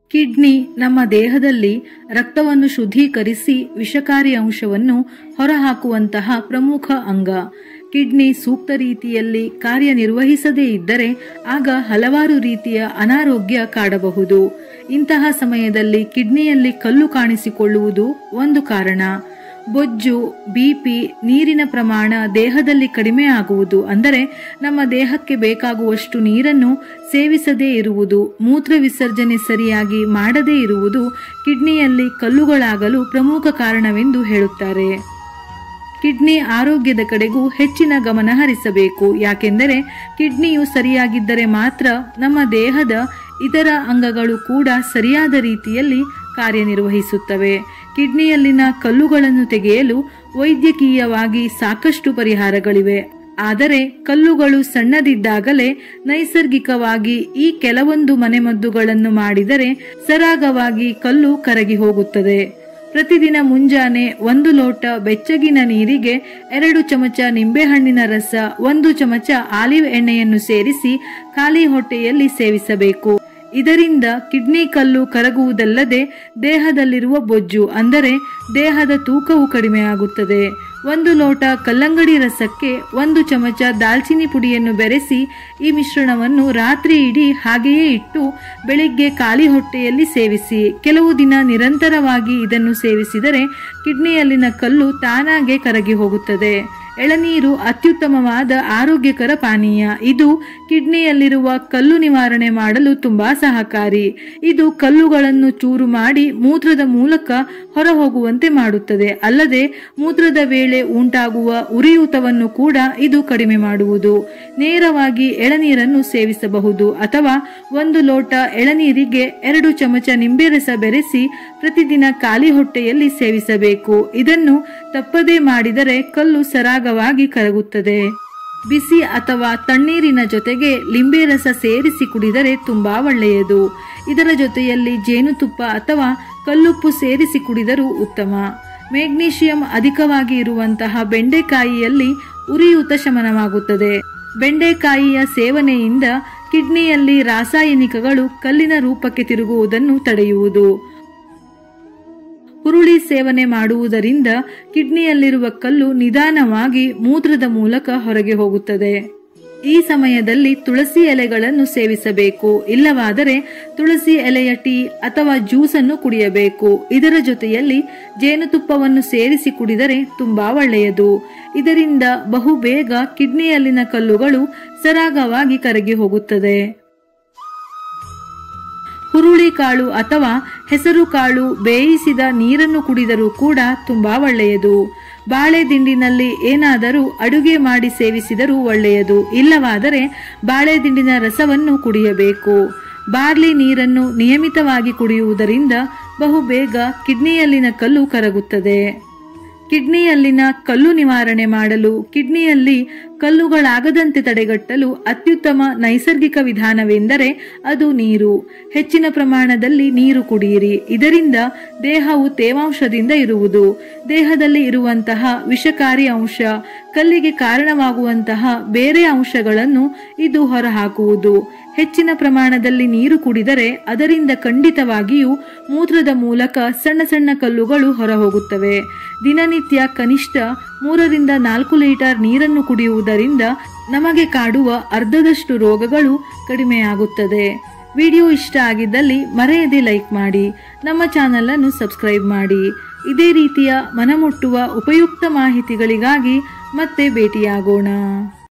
kidney ನಮ್ಮ ದೇಹದಲ್ಲಿ ರಕ್ತವನ್ನು ಶುದ್ಧೀಕರಿಸಿ ವಿಷಕಾರಿ ಅಂಶವನ್ನು ಹೊರಹಾಕುವಂತಹ ಪ್ರಮುಖ ಅಂಗ ಕಿಡ್ನಿ ಸೂಕ್ತ ರೀತಿಯಲ್ಲಿ ಕಾರ್ಯನಿರ್ವಹಿಸದೇ ಇದ್ದರೆ ಆಗ ಹಲವಾರು ರೀತಿಯ ಅನಾರೋಗ್ಯ ಕಾಡಬಹುದು ಇಂತಹ ಸಮಯದಲ್ಲಿ ಕಿಡ್ನಿಯಲ್ಲಿ ಕಲ್ಲು ಕಾಣಿಸಿಕೊಳ್ಳುವುದು ಒಂದು ಕಾರಣ ಬೊಜ್ಜು ಬಿಪಿ ನೀರಿನ ಪ್ರಮಾಣ ದೇಹದಲ್ಲಿ ಕಡಿಮೆ ಆಗುವುದು ಅಂದರೆ ನಮ್ಮ ದೇಹಕ್ಕೆ ಬೇಕಾಗುವಷ್ಟು ನೀರನ್ನು ಸೇವಿಸದೇ ಇರುವುದು ಮೂತ್ರ ವಿಸರ್ಜನೆ ಸರಿಯಾಗಿ ಮಾಡದೇ ಇರುವುದು ಕಿಡ್ನಿಯಲ್ಲಿ ಕಲ್ಲುಗಳಾಗಲು ಪ್ರಮುಖ ಕಾರಣವೆಂದು ಹೇಳುತ್ತಾರೆ ಕಿಡ್ನಿ ಆರೋಗ್ಯದ ಕಡೆಗೂ ಹೆಚ್ಚಿನ ಗಮನ ಹರಿಸಬೇಕು ಯಾಕೆಂದರೆ ಕಿಡ್ನಿಯು ಸರಿಯಾಗಿದ್ದರೆ ಮಾತ್ರ ನಮ್ಮ ದೇಹದ ಇತರ ಅಂಗಗಳು ಕೂಡ ಸರಿಯಾದ ರೀತಿಯಲ್ಲಿ ಕಾರ್ಯನಿರ್ವಹಿಸುತ್ತವೆ ಕಿಡ್ನಿಯಲ್ಲಿನ ಕಲ್ಲುಗಳನ್ನು ತೆಗೆಯಲು ವೈದ್ಯಕೀಯವಾಗಿ ಸಾಕಷ್ಟು ಪರಿಹಾರಗಳಿವೆ ಆದರೆ ಕಲ್ಲುಗಳು ಸಣ್ಣದಿದ್ದಾಗಲೇ ನೈಸರ್ಗಿಕವಾಗಿ ಈ ಕೆಲವೊಂದು ಮನೆಮದ್ದುಗಳನ್ನು ಮಾಡಿದರೆ ಸರಾಗವಾಗಿ ಕಲ್ಲು ಕರಗಿ ಹೋಗುತ್ತದೆ ಪ್ರತಿದಿನ ಮುಂಜಾನೆ ಒಂದು ಲೋಟ ಬೆಚ್ಚಗಿನ ನೀರಿಗೆ ಎರಡು ಚಮಚ ನಿಂಬೆಹಣ್ಣಿನ ರಸ ಒಂದು ಚಮಚ ಆಲಿವ್ ಎಣ್ಣೆಯನ್ನು ಸೇರಿಸಿ ಖಾಲಿ ಹೊಟ್ಟೆಯಲ್ಲಿ ಸೇವಿಸಬೇಕು ಇದರಿಂದ ಕಿಡ್ನಿ ಕಲ್ಲು ಕರಗುವುದಲ್ಲದೆ ದೇಹದಲ್ಲಿರುವ ಬೊಜ್ಜು ಅಂದರೆ ದೇಹದ ತೂಕವು ಕಡಿಮೆಯಾಗುತ್ತದೆ ಒಂದು ಲೋಟ ಕಲ್ಲಂಗಡಿ ರಸಕ್ಕೆ ಒಂದು ಚಮಚ ದಾಲ್ಚಿನ್ನಿ ಪುಡಿಯನ್ನು ಬೆರೆಸಿ ಈ ಮಿಶ್ರಣವನ್ನು ರಾತ್ರಿ ಇಡೀ ಹಾಗೆಯೇ ಇಟ್ಟು ಬೆಳಿಗ್ಗೆ ಖಾಲಿ ಹೊಟ್ಟೆಯಲ್ಲಿ ಸೇವಿಸಿ ಕೆಲವು ದಿನ ನಿರಂತರವಾಗಿ ಇದನ್ನು ಸೇವಿಸಿದರೆ ಕಿಡ್ನಿಯಲ್ಲಿನ ಕಲ್ಲು ತಾನಾಗೆ ಕರಗಿ ಹೋಗುತ್ತದೆ ಎಳನೀರು ಅತ್ಯುತ್ತಮವಾದ ಆರೋಗ್ಯಕರ ಪಾನೀಯ ಇದು ಕಿಡ್ನಿಯಲ್ಲಿರುವ ಕಲ್ಲು ನಿವಾರಣೆ ಮಾಡಲು ತುಂಬಾ ಸಹಕಾರಿ ಇದು ಕಲ್ಲುಗಳನ್ನು ಚೂರು ಮಾಡಿ ಮೂತ್ರದ ಮೂಲಕ ಹೊರಹೋಗುವಂತೆ ಮಾಡುತ್ತದೆ ಅಲ್ಲದೆ ಮೂತ್ರದ ವೇಳೆ ಉಂಟಾಗುವ ಉರಿಯೂತವನ್ನು ಕೂಡ ಇದು ಕಡಿಮೆ ಮಾಡುವುದು ನೇರವಾಗಿ ಎಳನೀರನ್ನು ಸೇವಿಸಬಹುದು ಅಥವಾ ಒಂದು ಲೋಟ ಎಳನೀರಿಗೆ ಎರಡು ಚಮಚ ನಿಂಬೆ ರಸ ಬೆರೆಸಿ ಪ್ರತಿದಿನ ಖಾಲಿ ಹೊಟ್ಟೆಯಲ್ಲಿ ಸೇವಿಸಬೇಕು ಇದನ್ನು ತಪ್ಪದೇ ಮಾಡಿದರೆ ಕಲ್ಲು ಸರಾಗವಾಗಿ ಕರಗುತ್ತದೆ ಬಿಸಿ ಅಥವಾ ತಣ್ಣೀರಿನ ಜೊತೆಗೆ ಲಿಂಬೆ ರಸ ಸೇರಿಸಿ ಕುಡಿದರೆ ತುಂಬಾ ಒಳ್ಳೆಯದು ಇದರ ಜೊತೆಯಲ್ಲಿ ಜೇನುತುಪ್ಪ ಅಥವಾ ಕಲ್ಲುಪ್ಪು ಸೇರಿಸಿ ಕುಡಿದರೂ ಉತ್ತಮ ಮೆಗ್ನೀಷಿಯಂ ಅಧಿಕವಾಗಿ ಇರುವಂತಹ ಬೆಂಡೆಕಾಯಿಯಲ್ಲಿ ಉರಿಯೂತ ಶಮನವಾಗುತ್ತದೆ ಬೆಂಡೆಕಾಯಿಯ ಸೇವನೆಯಿಂದ ಕಿಡ್ನಿಯಲ್ಲಿ ರಾಸಾಯನಿಕಗಳು ಕಲ್ಲಿನ ರೂಪಕ್ಕೆ ತಿರುಗುವುದನ್ನು ತಡೆಯುವುದು ಹುರುಳಿ ಸೇವನೆ ಮಾಡುವುದರಿಂದ ಕಿಡ್ನಿಯಲ್ಲಿರುವ ಕಲ್ಲು ನಿಧಾನವಾಗಿ ಮೂತ್ರದ ಮೂಲಕ ಹೊರಗೆ ಹೋಗುತ್ತದೆ ಈ ಸಮಯದಲ್ಲಿ ತುಳಸಿ ಎಲೆಗಳನ್ನು ಸೇವಿಸಬೇಕು ಇಲ್ಲವಾದರೆ ತುಳಸಿ ಎಲೆಯ ಟೀ ಅಥವಾ ಜ್ಯೂಸನ್ನು ಕುಡಿಯಬೇಕು ಇದರ ಜೊತೆಯಲ್ಲಿ ಜೇನುತುಪ್ಪವನ್ನು ಸೇರಿಸಿ ಕುಡಿದರೆ ತುಂಬಾ ಒಳ್ಳೆಯದು ಇದರಿಂದ ಬಹು ಬೇಗ ಕಿಡ್ನಿಯಲ್ಲಿನ ಕಲ್ಲುಗಳು ಸರಾಗವಾಗಿ ಕರಗಿ ಹೋಗುತ್ತದೆ ಹುರುಳಿಕಾಳು ಅಥವಾ ಹೆಸರು ಕಾಳು ಬೇಯಿಸಿದ ನೀರನ್ನು ಕುಡಿದರೂ ಕೂಡ ತುಂಬಾ ಒಳ್ಳೆಯದು ಬಾಳೆ ದಿಂಡಿನಲ್ಲಿ ಏನಾದರೂ ಅಡುಗೆ ಮಾಡಿ ಸೇವಿಸಿದರೂ ಒಳ್ಳೆಯದು ಇಲ್ಲವಾದರೆ ಬಾಳೆ ದಿಂಡಿನ ರಸವನ್ನು ಕುಡಿಯಬೇಕು ಬಾರ್ಲಿ ನೀರನ್ನು ನಿಯಮಿತವಾಗಿ ಕುಡಿಯುವುದರಿಂದ ಬಹುಬೇಗ ಕಿಡ್ನಿಯಲ್ಲಿನ ಕಲ್ಲು ಕರಗುತ್ತದೆ ಕಿಡ್ನಿಯಲ್ಲಿನ ಕಲ್ಲು ನಿವಾರಣೆ ಮಾಡಲು ಕಿಡ್ನಿಯಲ್ಲಿ ಕಲ್ಲುಗಳಾಗದಂತೆ ತಡೆಗಟ್ಟಲು ಅತ್ಯುತ್ತಮ ನೈಸರ್ಗಿಕ ವಿಧಾನವೆಂದರೆ ಅದು ನೀರು ಹೆಚ್ಚಿನ ಪ್ರಮಾಣದಲ್ಲಿ ನೀರು ಕುಡಿಯಿರಿ ಇದರಿಂದ ದೇಹವು ತೇವಾಂಶದಿಂದ ಇರುವುದು ದೇಹದಲ್ಲಿ ಇರುವಂತಹ ವಿಷಕಾರಿ ಅಂಶ ಕಲ್ಲಿಗೆ ಕಾರಣವಾಗುವಂತಹ ಬೇರೆ ಅಂಶಗಳನ್ನು ಇದು ಹೊರಹಾಕುವುದು ಹೆಚ್ಚಿನ ಪ್ರಮಾಣದಲ್ಲಿ ನೀರು ಕುಡಿದರೆ ಅದರಿಂದ ಖಂಡಿತವಾಗಿಯೂ ಮೂತ್ರದ ಮೂಲಕ ಸಣ್ಣ ಸಣ್ಣ ಕಲ್ಲುಗಳು ಹೊರಹೋಗುತ್ತವೆ ದಿನನಿತ್ಯ ಕನಿಷ್ಠ ಮೂರರಿಂದ ನಾಲ್ಕು ಲೀಟರ್ ನೀರನ್ನು ಕುಡಿಯುವುದರಿಂದ ನಮಗೆ ಕಾಡುವ ಅರ್ಧದಷ್ಟು ರೋಗಗಳು ಕಡಿಮೆಯಾಗುತ್ತದೆ ವಿಡಿಯೋ ಇಷ್ಟ ಆಗಿದ್ದಲ್ಲಿ ಮರೆಯದೆ ಲೈಕ್ ಮಾಡಿ ನಮ್ಮ ಚಾನಲ್ ಅನ್ನು ಸಬ್ಸ್ಕ್ರೈಬ್ ಮಾಡಿ ಇದೇ ರೀತಿಯ ಮನಮುಟ್ಟುವ ಉಪಯುಕ್ತ ಮಾಹಿತಿಗಳಿಗಾಗಿ ಮತ್ತೆ ಭೇಟಿಯಾಗೋಣ